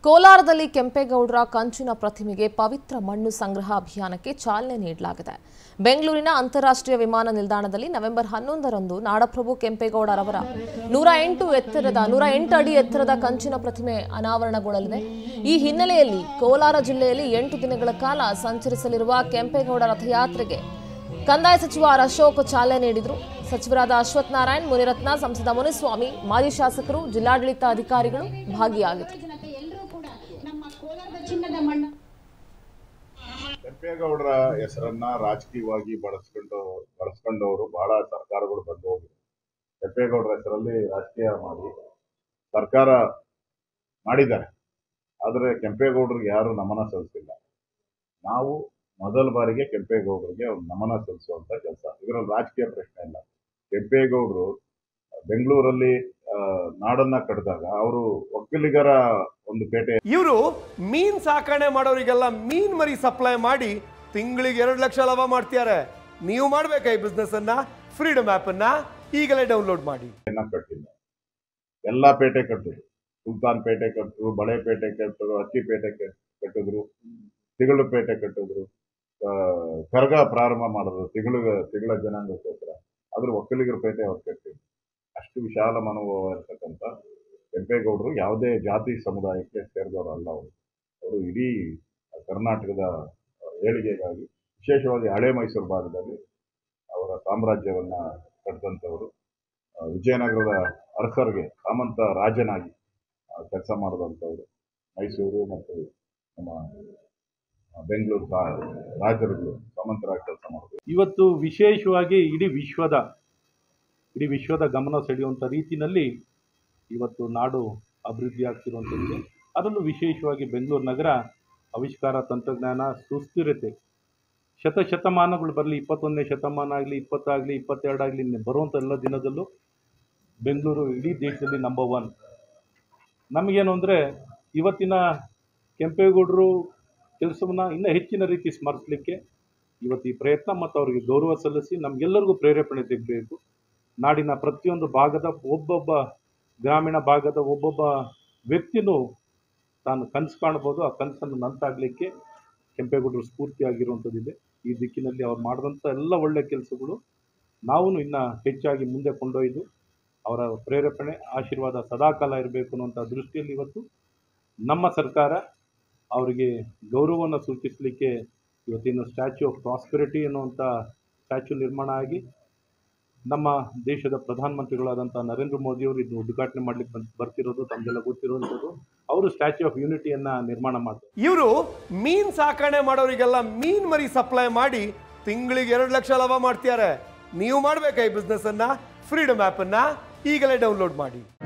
ಕೋಲಾರದಲ್ಲಿ ಕೆಂಪೇಗೌಡರ ಕಂಚಿನ ಪ್ರತಿಮೆಗೆ ಪವಿತ್ರ ಮಣ್ಣು ಸಂಗ್ರಹ ಅಭಿಯಾನಕ್ಕೆ ಚಾಲನೆ ನೀಡಲಾಗಿದೆ ಬೆಂಗಳೂರಿನ ಅಂತಾರಾಷ್ಟ್ರೀಯ ವಿಮಾನ ನಿಲ್ದಾಣದಲ್ಲಿ ನವೆಂಬರ್ ಹನ್ನೊಂದರಂದು ನಾಡಪ್ರಭು ಕೆಂಪೇಗೌಡರವರ ನೂರ ಎಂಟು ಎತ್ತರದ ನೂರ ಎಂಟು ಅಡಿ ಎತ್ತರದ ಕಂಚಿನ ಪ್ರತಿಮೆ ಅನಾವರಣಗೊಳ್ಳಲಿದೆ ಈ ಹಿನ್ನೆಲೆಯಲ್ಲಿ ಕೋಲಾರ ಜಿಲ್ಲೆಯಲ್ಲಿ ಎಂಟು ದಿನಗಳ ಕಾಲ ಸಂಚರಿಸಲಿರುವ ಕೆಂಪೇಗೌಡ ರಥಯಾತ್ರೆಗೆ ಕಂದಾಯ ಸಚಿವ ಆರ್ ಅಶೋಕ್ ಚಾಲನೆ ನೀಡಿದರು ಸಚಿವರಾದ ಅಶ್ವಥ್ ನಾರಾಯಣ್ ಮುನಿರತ್ನ ಸಂಸದ ಮುನಿಸ್ವಾಮಿ ಮಾಜಿ ಶಾಸಕರು ಜಿಲ್ಲಾಡಳಿತ ಅಧಿಕಾರಿಗಳು ಭಾಗಿಯಾಗಿದ್ದರು ಜನತೆ ಎಲ್ಲರೂ ಕೂಡ ನಮ್ಮ ಕೋಲಾರದ ಚಿನ್ನದ ಮಣ್ಣು ಕೆಂಪೇಗೌಡರ ಹೆಸರನ್ನ ರಾಜಕೀಯವಾಗಿ ಬಳಸ್ಕೊಂಡು ಬಳಸ್ಕೊಂಡವರು ಬಹಳ ಸರ್ಕಾರಗಳು ಬಂದು ಹೋಗಿದೆ ಕೆಂಪೇಗೌಡರ ಹೆಸರಲ್ಲಿ ರಾಜಕೀಯ ಮಾಡಿ ಸರ್ಕಾರ ಮಾಡಿದ್ದಾರೆ ಆದರೆ ಕೆಂಪೇಗೌಡರಿಗೆ ಯಾರು ನಮನ ಸಲ್ಲಿಸಿಲ್ಲ ನಾವು ಮೊದಲ ಬಾರಿಗೆ ಕೆಂಪೇಗೌಡರಿಗೆ ಒಂದು ನಮನ ಸಲ್ಲಿಸುವಂತ ಕೆಲಸ ಇದರಲ್ಲಿ ರಾಜಕೀಯ ಪ್ರಶ್ನೆ ಇಲ್ಲ ಕೆಂಪೇಗೌಡರು ಬೆಂಗಳೂರಲ್ಲಿ ಆ, ನಾಡನ್ನ ಕಟ್ಟಿದಾಗ ಅವರು ಒಕ್ಕಲಿಗರ ಒಂದು ಪೇಟೆ ಇವರು ಮೀನ್ ಸಾಕಣೆ ಮಾಡೋರಿಗೆಲ್ಲ ಮೀನ್ ಮರಿ ಸಪ್ಲೈ ಮಾಡಿ ತಿಂಗಳಿಗೆ ಎರಡು ಲಕ್ಷ ಲಾಭ ಮಾಡ್ತಿದ್ದಾರೆ ನೀವು ಮಾಡ್ಬೇಕಾ ಈ ಬಿಸ್ನೆಸ್ ಅನ್ನ ಫ್ರೀಡಮ್ ಆಪ್ ಅನ್ನ ಈಗಲೇ ಡೌನ್ಲೋಡ್ ಮಾಡಿ ಅನ್ನ ಕಟ್ಟಿಲ್ಲ ಎಲ್ಲಾ ಪೇಟೆ ಕಟ್ಟಿದ್ರು ಸುಲ್ತಾನ್ ಪೇಟೆ ಕಟ್ಟಿದ್ರು ಬಳೆ ಪೇಟೆ ಕಟ್ಟಿದ್ರು ಅಕ್ಕಿಪೇಟೆ ಕ- ಕಟ್ಟಿದ್ರು ತಿಗಳು ಪೇಟೆ ಕಟ್ಟಿದ್ರು ಆ, ಕರ್ಗ ಪ್ರಾರಂಭ ಮಾಡಿದ್ರು ತಿಗಳು ತಿಗಳ ಜನಾಂಗಕ್ಕೋಸ್ಕರ ಆದ್ರೆ ಒಕ್ಕಲಿಗರ ಪೇಟೆ ಅವ್ರು ಕಟ್ಟಿದ್ರು ಅಷ್ಟು ವಿಶಾಲ ಮನೋಭಾವ ಇರ್ತಕ್ಕಂಥ ಕೆಂಪೇಗೌಡರು ಯಾವುದೇ ಜಾತಿ ಸಮುದಾಯಕ್ಕೆ ಸೇರಿದವರಲ್ಲ ಅವರು ಅವರು ಇಡೀ ಕರ್ನಾಟಕದ ಏಳಿಗೆಗಾಗಿ ವಿಶೇಷವಾಗಿ ಹಳೆ ಮೈಸೂರು ಭಾಗದಲ್ಲಿ ಅವರ ಸಾಮ್ರಾಜ್ಯವನ್ನ ಕಟ್ಟಿದಂಥವರು ಆ, ವಿಜಯನಗರದ ಅರಸರಿಗೆ ಸಾಮಂತ ರಾಜನಾಗಿ ಕೆಲಸ ಮಾಡಿದಂಥವ್ರು ಮೈಸೂರು ಮತ್ತು ನಮ್ಮ ಆ, ಬೆಂಗಳೂರು ಸಹ ರಾಜರುಗಳು ಸಾಮಂತರಾಗಿ ಕೆಲಸ ಮಾಡಿದ್ರು ಇವತ್ತು ವಿಶೇಷವಾಗಿ ಇಡೀ ವಿಶ್ವದ ಇಡೀ ವಿಶ್ವದ ಗಮನ ಸೆಳೆಯುವಂಥ ರೀತಿಯಲ್ಲಿ ಇವತ್ತು ನಾಡು ಅಭಿವೃದ್ಧಿ ಆಗ್ತಿರುವಂಥದ್ದು ಅದರಲ್ಲೂ ವಿಶೇಷವಾಗಿ ಬೆಂಗಳೂರು ನಗರ ಆವಿಷ್ಕಾರ ತಂತ್ರಜ್ಞಾನ ಸುಸ್ಥಿರತೆ ಶತಶತಮಾನಗಳು ಬರಲಿ ಇಪ್ಪತ್ತೊಂದನೇ ಶತಮಾನ ಆಗಲಿ ಇಪ್ಪತ್ತಾಗಲಿ ಇಪ್ಪತ್ತೆರಡಾಗಲಿ ಬರುವಂಥ ಎಲ್ಲ ದಿನದಲ್ಲೂ ಬೆಂಗಳೂರು ಇಡೀ ದೇಶದಲ್ಲಿ ನಂಬರ್ ಒನ್ ನಮಗೇನು ಅಂದರೆ ಇವತ್ತಿನ ಕೆಂಪೇಗೌಡರು ಕೆಲಸವನ್ನು ಇನ್ನೂ ಹೆಚ್ಚಿನ ರೀತಿ ಸ್ಮರಿಸಲಿಕ್ಕೆ ಇವತ್ತು ಈ ಪ್ರಯತ್ನ ಮತ್ತು ಅವರಿಗೆ ಗೌರವ ಸಲ್ಲಿಸಿ ನಮಗೆಲ್ಲರಿಗೂ ಪ್ರೇರೇಪಣೆ ಸಿಗಬೇಕು ನಾಡಿನ ಪ್ರತಿಯೊಂದು ಭಾಗದ ಒಬ್ಬೊಬ್ಬ ಗ್ರಾಮೀಣ ಭಾಗದ ಒಬ್ಬೊಬ್ಬ ವ್ಯಕ್ತಿನೂ ತಾನು ಕನಸು ಕಾಣ್ಬೋದು ಆ ಕನಸನ್ನು ನಂತಾಗಲಿಕ್ಕೆ ಕೆಂಪೇಗೌಡರು ಸ್ಫೂರ್ತಿಯಾಗಿರುವಂಥದ್ದಿದೆ ಈ ದಿಕ್ಕಿನಲ್ಲಿ ಅವ್ರು ಮಾಡಿದಂಥ ಎಲ್ಲ ಒಳ್ಳೆಯ ಕೆಲಸಗಳು ನಾವು ಇನ್ನು ಹೆಚ್ಚಾಗಿ ಮುಂದೆ ಕೊಂಡೊಯ್ದು ಅವರ ಪ್ರೇರೇಪಣೆ ಆಶೀರ್ವಾದ ಸದಾಕಾಲ ಇರಬೇಕು ಅನ್ನುವಂಥ ದೃಷ್ಟಿಯಲ್ಲಿ ಇವತ್ತು ನಮ್ಮ ಸರ್ಕಾರ ಅವರಿಗೆ ಗೌರವವನ್ನು ಸೂಚಿಸಲಿಕ್ಕೆ ಇವತ್ತಿನ ಸ್ಟ್ಯಾಚ್ಯೂ ಆಫ್ ಪ್ರಾಸ್ಪೆರಿಟಿ ಅನ್ನುವಂಥ ಸ್ಟ್ಯಾಚ್ಯೂ ನಿರ್ಮಾಣ ಆಗಿ ನಮ್ಮ ದೇಶದ ಪ್ರಧಾನಮಂತ್ರಿಗಳಾದಂಥ ನರೇಂದ್ರ ಮೋದಿಯವರು ಇದನ್ನು ಉದ್ಘಾಟನೆ ಮಾಡಲಿಕ್ಕೆ ಬಂದು ಬರ್ತಿರೋದು ತಮಗೆಲ್ಲ ಗೊತ್ತಿರುವಂಥದ್ದು ಅವರು ಸ್ಟ್ಯಾಚ್ಯೂ ಆಫ್ ಯೂನಿಟಿಯನ್ನು ನಿರ್ಮಾಣ ಮಾಡ್ತಾರೆ ಇವರು ಮೀನ್ ಸಾಕಣೆ ಮಾಡೋರಿಗೆಲ್ಲ ಮೀನ್ ಮರಿ ಸಪ್ಲೈ ಮಾಡಿ ತಿಂಗಳಿಗೆ ಎರಡು ಲಕ್ಷ ಲಾಭ ಮಾಡ್ತಿದ್ದಾರೆ ನೀವು ಮಾಡ್ಬೇಕಾ ಈ ಬಿಸ್ನೆಸ್ ಅನ್ನ ಫ್ರೀಡಮ್ ಆಪ್ ಅನ್ನ ಈಗಲೇ ಡೌನ್ಲೋಡ್ ಮಾಡಿ